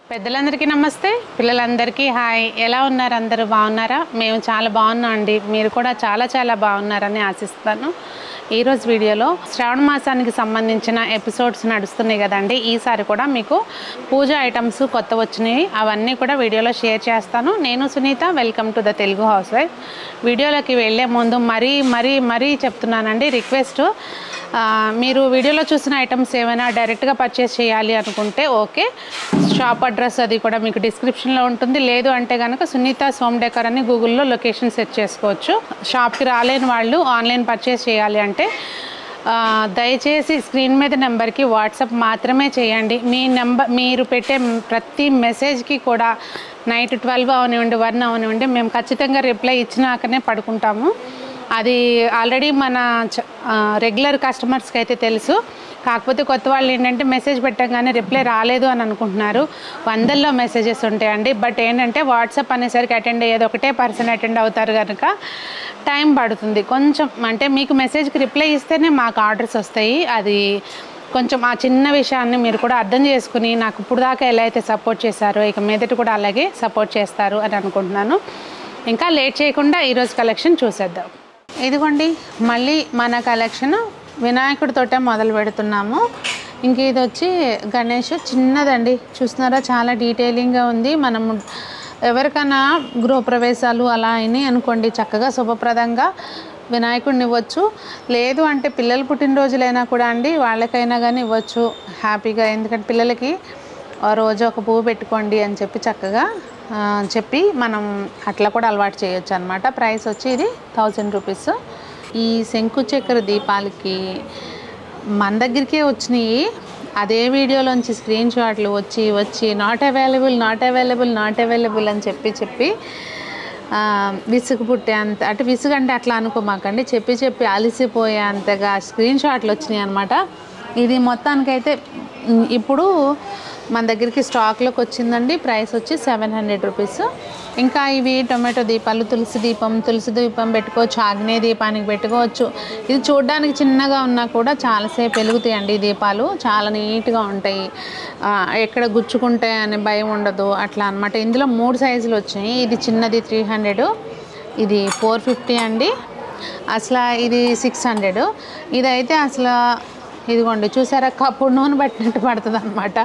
పెద్దలందరికీ నమస్తే పిల్లలందరికీ హాయ్ ఎలా ఉన్నారు అందరూ బాగున్నారా మేము చాలా బాగున్నాం అండి మీరు కూడా చాలా చాలా బాగున్నారని ఆశిస్తాను ఈరోజు వీడియోలో శ్రావణ మాసానికి సంబంధించిన ఎపిసోడ్స్ నడుస్తున్నాయి కదండి ఈసారి కూడా మీకు పూజ ఐటమ్స్ కొత్త వచ్చినాయి అవన్నీ కూడా వీడియోలో షేర్ చేస్తాను నేను Sunitha welcome to the Telugu housewife వీడియోలోకి వెళ్ళే ముందు మరీ మరీ మరీ చెప్తున్నానండి రిక్వెస్ట్ ఆ, మీరు వీడియోలో చూసిన ఐటమ్స్ ఏమైనా డైరెక్ట్గా పర్చేస్ చేయాలి అనుకుంటే ఓకే షాప్ అడ్రస్ అది కూడా మీకు డిస్క్రిప్షన్లో ఉంటుంది లేదు అంటే కనుక సునీత సోమ్ డెకర్ అని గూగుల్లో లొకేషన్ సెట్ చేసుకోవచ్చు షాప్కి రాలేని వాళ్ళు ఆన్లైన్ పర్చేస్ చేయాలి అంటే ఆ, దయచేసి స్క్రీన్ మీద నెంబర్కి వాట్సాప్ మాత్రమే చేయండి మీ నెంబర్ మీరు పెట్టే ప్రతి మెసేజ్కి కూడా నైట్ ట్వెల్వ్ అవనివ్వండి వన్ అవనివ్వండి మేము ఖచ్చితంగా రిప్లై ఇచ్చినాకనే పడుకుంటాము అది ఆల్రెడీ మన చ- ఆ, రెగ్యులర్ కస్టమర్స్కి అయితే తెలుసు కాకపోతే కొత్త వాళ్ళు ఏంటంటే మెసేజ్ పెట్టగానే రిప్లై రాలేదు అని అనుకుంటున్నారు వందల్లో మెసేజెస్ ఉంటాయండి బట్ ఏంటంటే వాట్సాప్ అనేసరికి అటెండ్ అయ్యేది ఒకటే పర్సన్ అటెండ్ అవుతారు కనుక టైం పడుతుంది కొంచెం అంటే మీకు మెసేజ్కి రిప్లై ఇస్తేనే మాకు ఆర్డర్స్ వస్తాయి అది కొంచెం ఆ చిన్న విషయాన్ని మీరు కూడా అర్థం చేసుకుని నాకు ఇప్పుడు దాకా ఎలా అయితే సపోర్ట్ చేశారో ఇక మీదట కూడా అలాగే సపోర్ట్ చేస్తారు అని అనుకుంటున్నాను ఇంకా లేట్ చేయకుండా ఈరోజు కలెక్షన్ చూసేద్దాం ఇదిగోండి మళ్ళీ మన కలెక్షన్ వినాయకుడితోటే మొదలు పెడుతున్నాము ఇంక ఇది వచ్చి గణేష్ చిన్నదండి చూస్తున్నారా చాలా డీటెయిలింగ్గా ఉంది మనము ఎవరికైనా గృహప్రవేశాలు అలా అయినాయి అనుకోండి చక్కగా శుభప్రదంగా వినాయకుడిని ఇవ్వచ్చు లేదు అంటే పిల్లల పుట్టినరోజులైనా కూడా అండి వాళ్ళకైనా కానీ ఇవ్వచ్చు హ్యాపీగా ఎందుకంటే పిల్లలకి ఆ రోజు ఒక పువ్వు పెట్టుకోండి అని చెప్పి చక్కగా ఆ, చెప్పి మనం అట్లా కూడా అలవాటు చేయొచ్చు అనమాట ప్రైస్ వచ్చి ఇది థౌజండ్ రూపీస్ ఈ శంకు చక్కెర దీపాలకి మన దగ్గరికే వచ్చినాయి అదే వీడియోలోంచి స్క్రీన్ షాట్లు వచ్చి వచ్చి not available not available not available అని చెప్పి చెప్పి ఆ, విసుగు పుట్టే అంత అంటే విసుగు అంటే అట్లా అనుకోమాకండి చెప్పి చెప్పి అలసిపోయే అంతగా స్క్రీన్ షాట్లు వచ్చినాయి అనమాట ఇది మొత్తానికైతే ఉమ్, ఇప్పుడు మన దగ్గరికి స్టాక్లోకి వచ్చిందండి ప్రైస్ వచ్చి సెవెన్ హండ్రెడ్ రూపీస్ ఇంకా ఇవి టొమాటో దీపాలు తులసి దీపం తులసి దీపం పెట్టుకోవచ్చు ఆగ్నేయ దీపానికి పెట్టుకోవచ్చు ఇది చూడడానికి చిన్నగా ఉన్నా కూడా చాలాసేపు వెలుగుతాయండి ఈ దీపాలు చాలా నీట్గా ఉంటాయి ఆ, ఎక్కడ గుచ్చుకుంటాయి అనే భయం ఉండదు అట్లా అన్నమాట ఇందులో మూడు సైజులు వచ్చాయి ఇది చిన్నది త్రీ హండ్రెడ్ ఇది ఫోర్ ఫిఫ్టీ అండి అసలు ఇది సిక్స్ హండ్రెడ్ ఇదైతే అసలు ఇదిగోండి చూసారా కప్పుడు నూనె పట్టినట్టు పడుతుంది అనమాట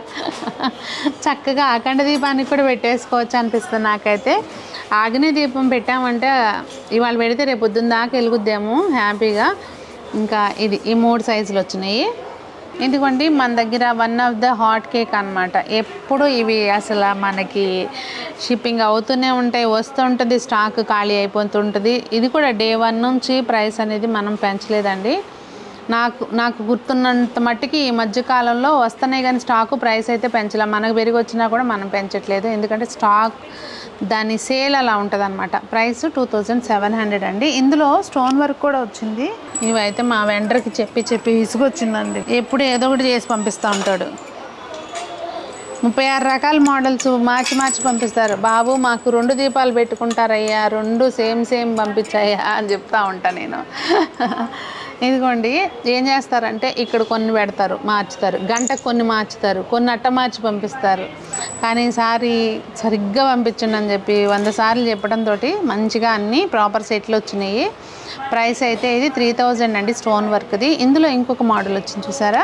చక్కగా ఆకండ దీపానికి కూడా పెట్టేసుకోవచ్చు అనిపిస్తుంది నాకైతే ఆగ్నేయ దీపం పెట్టామంటే ఇవాళ పెడితే రేపు పొద్దున్న దాకా వెలుగుద్దేమో హ్యాపీగా ఇంకా ఇది ఈ మూడు సైజులు వచ్చినాయి ఇదిగోండి మన దగ్గర one of the hot cake అనమాట ఎప్పుడు ఇవి అసలు మనకి షిప్పింగ్ అవుతూనే ఉంటాయి వస్తుంటుంది స్టాక్ ఖాళీ అయిపోతుంటుంది ఇది కూడా డే వన్ నుంచి ప్రైస్ అనేది మనం పెంచలేదండి నాకు నాకు గుర్తున్నంత మట్టికి ఈ మధ్యకాలంలో వస్తున్నాయి కానీ స్టాకు ప్రైస్ అయితే పెంచలే మనకు పెరిగి వచ్చినా కూడా మనం పెంచట్లేదు ఎందుకంటే స్టాక్ దాని సేల్ అలా ఉంటుంది అనమాట price two thousand seven hundred అండి ఇందులో స్టోన్ వర్క్ కూడా వచ్చింది ఇవైతే మా వెండర్కి చెప్పి చెప్పి విసుగొచ్చిందండి ఎప్పుడు ఏదో ఒకటి చేసి పంపిస్తూ ఉంటాడు ముప్పై ఆరు రకాల మోడల్స్ మార్చి మార్చి పంపిస్తారు బాబు మాకు రెండు దీపాలు పెట్టుకుంటారయ్యా రెండు సేమ్ సేమ్ పంపించాయా అని చెప్తా ఉంటా నేను ఇదిగోండి ఏం చేస్తారంటే ఇక్కడ కొన్ని పెడతారు మార్చుతారు గంటకు కొన్ని మార్చుతారు కొన్ని అట్ట మార్చి పంపిస్తారు కానీ ఈసారి సరిగ్గా పంపించండి అని చెప్పి వంద సార్లు చెప్పడంతో మంచిగా అన్నీ ప్రాపర్ సెట్లు వచ్చినాయి ప్రైస్ అయితే ఇది త్రీ థౌజండ్ అండి స్టోన్ వర్క్ది ఇందులో ఇంకొక మోడల్ వచ్చింది చూసారా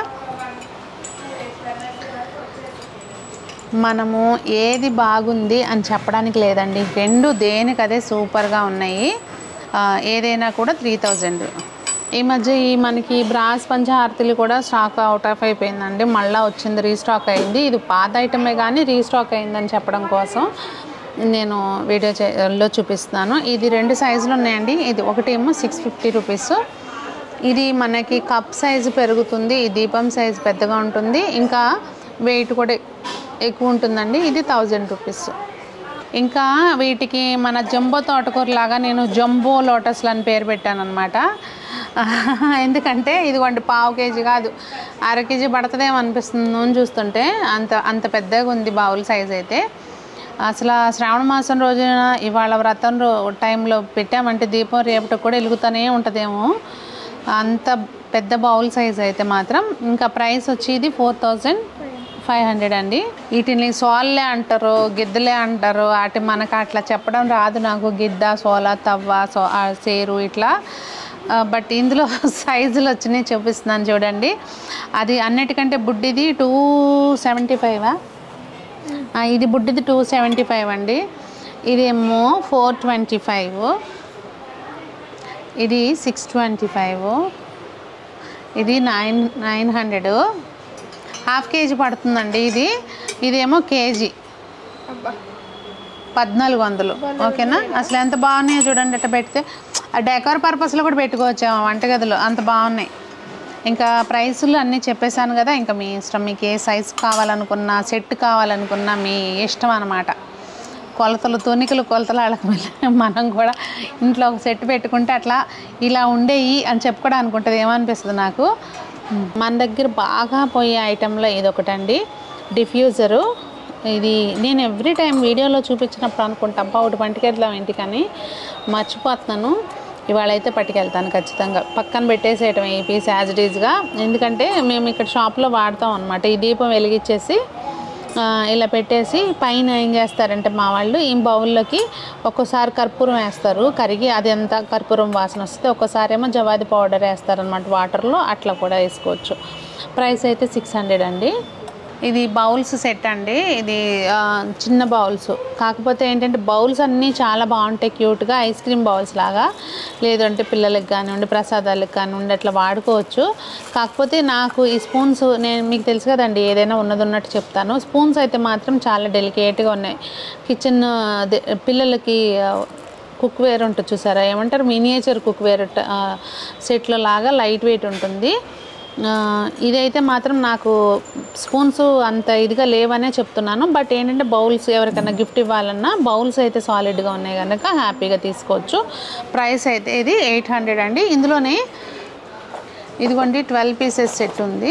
మనము ఏది బాగుంది అని చెప్పడానికి లేదండి రెండు దేనికదే సూపర్గా ఉన్నాయి ఆ, ఏదైనా కూడా త్రీ థౌజండ్ ఈ మధ్య ఈ మనకి బ్రాస్ పంచహారతులు కూడా స్టాక్ అవుట్ ఆఫ్ అయిపోయిందండి మళ్ళీ వచ్చింది రీస్టాక్ అయింది ఇది పాత ఐటమే కానీ రీస్టాక్ అయిందని చెప్పడం కోసం నేను వీడియో చే- లో చూపిస్తున్నాను ఇది రెండు సైజులు ఉన్నాయండి ఇది ఒకటి ఏమో సిక్స్ ఫిఫ్టీ రూపీస్ ఇది మనకి కప్ సైజు పెరుగుతుంది ఈ దీపం సైజు పెద్దగా ఉంటుంది ఇంకా వెయిట్ కూడా ఎక్కువ ఉంటుందండి ఇది థౌజండ్ రూపీస్ ఇంకా వీటికి మన జంబో తోటకూర లాగా నేను జంబో లోటస్లు అని పేరు పెట్టాను అనమాట ఎందుకంటే ఇదిగోండి పావు కేజీ కాదు అర కేజీ పడుతుందేమో అనిపిస్తుంది నూనె చూస్తుంటే అంత అంత పెద్దగా ఉంది బౌల్ సైజ్ అయితే అసలు ఆ శ్రావణ మాసం రోజున ఇవాళ వ్రతం రో టైంలో పెట్టామంటే దీపం రేపటికి కూడా వెలుగుతూనే ఉంటుందేమో అంత పెద్ద బౌల్ సైజ్ అయితే మాత్రం ఇంకా ప్రైస్ వచ్చి ఇది ఫోర్ థౌజండ్ ఫైవ్ హండ్రెడ్ అండి వీటిని సోల్లే అంటారు గిద్దలే అంటారు వాటి మనకు అట్లా చెప్పడం రాదు నాకు గిద్ద సోల తవ్వ సో ఆ, సేరు ఇట్లా ఆ, బట్ ఇందులో సైజులు వచ్చినాయి చూపిస్తున్నాను చూడండి అది అన్నిటికంటే బుడ్డిది టూ సెవెంటీ ఫైవా ఇది బుడ్డిది టూ సెవెంటీ ఫైవ్ అండి ఇదేమో ఫోర్ ట్వంటీ ఫైవ్ ఇది సిక్స్ ట్వంటీ ఫైవ్ ఇది nine nine hundred half kg పడుతుందండి ఇది ఇదేమో కేజీ పద్నాలుగు వందలు ఓకేనా అసలు ఎంత బాగున్నాయో చూడండి అట్లా పెడితే ఆ డెకోర్ పర్పస్లో కూడా పెట్టుకోవచ్చు వంటగదిలో అంత బాగున్నాయి ఇంకా ప్రైసులు అన్నీ చెప్పేశాను కదా ఇంకా మీ ఇష్టం మీకు ఏ సైజు కావాలనుకున్నా సెట్ కావాలనుకున్నా మీ ఇష్టం అనమాట కొలతలు తూనికలు కొలతలు వాళ్ళకి మనం కూడా ఇంట్లో ఒక సెట్ పెట్టుకుంటే అట్లా ఇలా ఉండేవి అని చెప్పుకోవడానికి ఉంటుంది ఏమనిపిస్తుంది నాకు మన దగ్గర బాగా పోయే ఐటెంలో ఇది ఒకటండి డిఫ్యూజరు ఇది నేను ఎవ్రీ టైం వీడియోలో చూపించినప్పుడు అనుకుంటా అబ్బా ఒకటి పట్టుకెళ్దాం ఇంటికని మర్చిపోతున్నాను ఇవాళ అయితే పట్టుకెళ్తాను ఖచ్చితంగా పక్కన పెట్టేసేయటం ఈ పీస్ యాజ్ ఇట్ ఈజ్గా ఎందుకంటే మేము ఇక్కడ షాప్లో వాడతాం అనమాట ఈ దీపం వెలిగించేసి ఆ, ఇలా పెట్టేసి పైన ఏం చేస్తారంటే మా వాళ్ళు ఈ బౌల్లోకి ఒక్కోసారి కర్పూరం వేస్తారు కరిగి అది ఎంత కర్పూరం వాసన వస్తుంది ఒక్కోసారి ఏమో జవాది పౌడర్ వేస్తారనమాట వాటర్లో అట్లా కూడా వేసుకోవచ్చు ప్రైస్ అయితే సిక్స్ హండ్రెడ్ అండి ఇది బౌల్స్ సెట్ అండి ఇది ఆ, చిన్న బౌల్స్ కాకపోతే ఏంటంటే బౌల్స్ అన్నీ చాలా బాగుంటాయి క్యూట్గా ఐస్ క్రీమ్ బౌల్స్ లాగా లేదంటే పిల్లలకి కానివ్వండి ప్రసాదాలకు కానివ్వండి అట్లా వాడుకోవచ్చు కాకపోతే నాకు ఈ స్పూన్స్ నేను మీకు తెలుసు కదండి ఏదైనా ఉన్నది ఉన్నట్టు చెప్తాను స్పూన్స్ అయితే మాత్రం చాలా డెలికేట్గా ఉన్నాయి కిచెన్ అదే పిల్లలకి ఆ, కుక్ వేర్ ఉంటుంది చూసారా ఏమంటారు మినియేచర్ కుక్ వేర్ సెట్లో లాగా లైట్ వెయిట్ ఉంటుంది ఆ, ఇదైతే మాత్రం నాకు స్పూన్స్ అంత ఇదిగా లేవనే చెప్తున్నాను బట్ ఏంటంటే బౌల్స్ ఎవరికైనా గిఫ్ట్ ఇవ్వాలన్నా బౌల్స్ అయితే సాలిడ్గా ఉన్నాయి కనుక హ్యాపీగా తీసుకోవచ్చు ప్రైస్ అయితే ఇది ఎయిట్ హండ్రెడ్ అండి ఇందులోనే ఇదిగోండి ట్వెల్వ్ పీసెస్ సెట్ ఉంది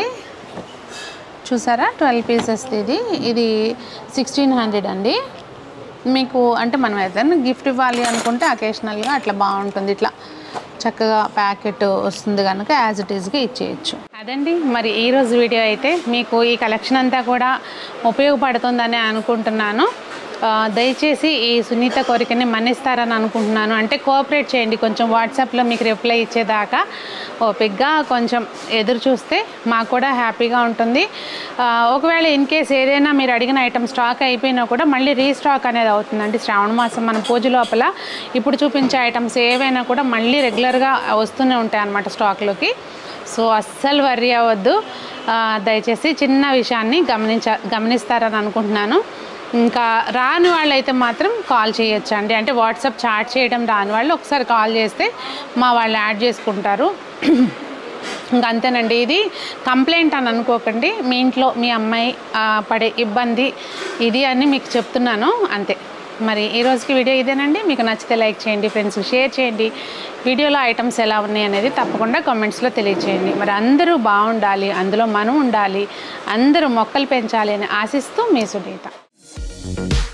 చూసారా ట్వెల్వ్ పీసెస్ ఇది ఇది సిక్స్టీన్ హండ్రెడ్ అండి మీకు అంటే మనం ఏదైనా గిఫ్ట్ ఇవ్వాలి అనుకుంటే అకేషనల్గా అట్లా బాగుంటుంది ఇట్లా చక్కగా ప్యాకెట్ వస్తుంది కనుక యాజ్ ఇట్ ఈస్గా ఇచ్చేయచ్చు అదండి మరి ఈరోజు వీడియో అయితే మీకు ఈ కలెక్షన్ అంతా కూడా ఉపయోగపడుతుందని అనుకుంటున్నాను ఆ, దయచేసి ఈ సునీత కోరికని మన్నిస్తారని అనుకుంటున్నాను అంటే కోఆపరేట్ చేయండి కొంచెం వాట్సాప్లో మీకు రిప్లై ఇచ్చేదాకా ఓపిక్గా కొంచెం ఎదురు చూస్తే మాకు కూడా హ్యాపీగా ఉంటుంది ఆ, ఒకవేళ ఇన్ కేస్ ఏదైనా మీరు అడిగిన ఐటమ్ స్టాక్ అయిపోయినా కూడా మళ్ళీ రీస్టాక్ అనేది అవుతుందండి శ్రావణ మాసం మన పూజ లోపల ఇప్పుడు చూపించే ఐటమ్స్ ఏవైనా కూడా మళ్ళీ రెగ్యులర్గా వస్తూనే ఉంటాయి అన్నమాట స్టాక్లోకి సో అస్సలు వర్రీ అవ్వద్దు ఆ, దయచేసి చిన్న విషయాన్ని గమనించ గమనిస్తారని అనుకుంటున్నాను ఇంకా రాని వాళ్ళు అయితే మాత్రం కాల్ చేయొచ్చు అండి అంటే వాట్సాప్ చాట్ చేయడం రాని వాళ్ళు ఒకసారి కాల్ చేస్తే మా వాళ్ళు యాడ్ చేసుకుంటారు ఇంకా అంతేనండి ఇది కంప్లైంట్ అని అనుకోకండి మీ ఇంట్లో మీ అమ్మాయి ఆ, పడే ఇబ్బంది ఇది అని మీకు చెప్తున్నాను అంతే మరి ఈ రోజుకి వీడియో ఇదేనండి మీకు నచ్చితే లైక్ చేయండి ఫ్రెండ్స్కి షేర్ చేయండి వీడియోలో ఐటమ్స్ ఎలా ఉన్నాయి అనేది తప్పకుండా కామెంట్స్లో తెలియచేయండి మరి అందరూ బాగుండాలి అందులో మనం ఉండాలి అందరూ మొక్కలు పెంచాలి అని ఆశిస్తూ మీ సునీత